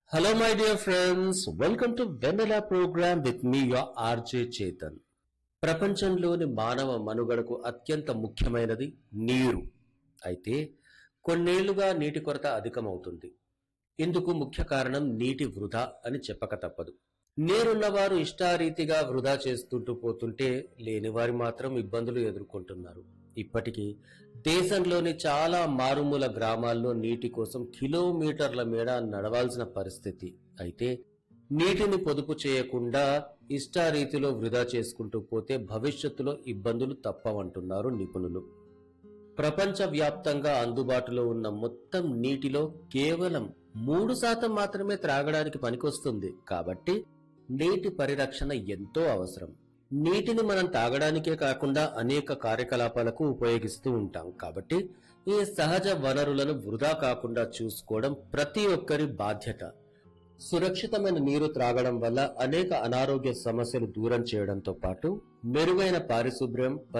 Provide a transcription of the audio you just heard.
Hello, my dear friends. Welcome to Vanilla program with me, your RJ Chetan. ప్రపంచంలోని మానవ మనుగడకు అత్యంత ముఖ్యమైనది నీరు అయితే కొన్నేళ్లుగా నీటి కొరత అధికమవుతుంది ఇందుకు ముఖ్య కారణం నీటి వృధా అని చెప్పక తప్పదు నీరున్నవారు ఇష్టారీతిగా వృధా చేస్తుంటూ పోతుంటే లేనివారు మాత్రం ఇబ్బందులు ఎదుర్కొంటున్నారు ఇప్పటికీ దేశంలోని చాలా మారుమూల గ్రామాల్లో నీటి కోసం కిలోమీటర్ల మేడ నడవాల్సిన పరిస్థితి అయితే నీటిని పొదుపు చేయకుండా ఇష్టారీతిలో వృధా చేసుకుంటూ పోతే భవిష్యత్తులో ఇబ్బందులు తప్పవంటున్నారు నిపుణులు ప్రపంచవ్యాప్తంగా అందుబాటులో ఉన్న మొత్తం నీటిలో కేవలం మూడు శాతం మాత్రమే త్రాగడానికి పనికొస్తుంది కాబట్టి నీటి పరిరక్షణ ఎంతో అవసరం నీటిని మనం తాగడానికే కాకుండా అనేక కార్యకలాపాలకు ఉపయోగిస్తూ ఉంటాం కాబట్టి ఈ సహజ వనరులను వృధా కాకుండా చూసుకోవడం ప్రతి ఒక్కరి బాధ్యత సురక్షితమైన నీరు త్రాగడం వల్ల అనేక అనారోగ్య సమస్యలు దూరం చేయడంతో పాటు మెరుగైన పారిశుభ్రం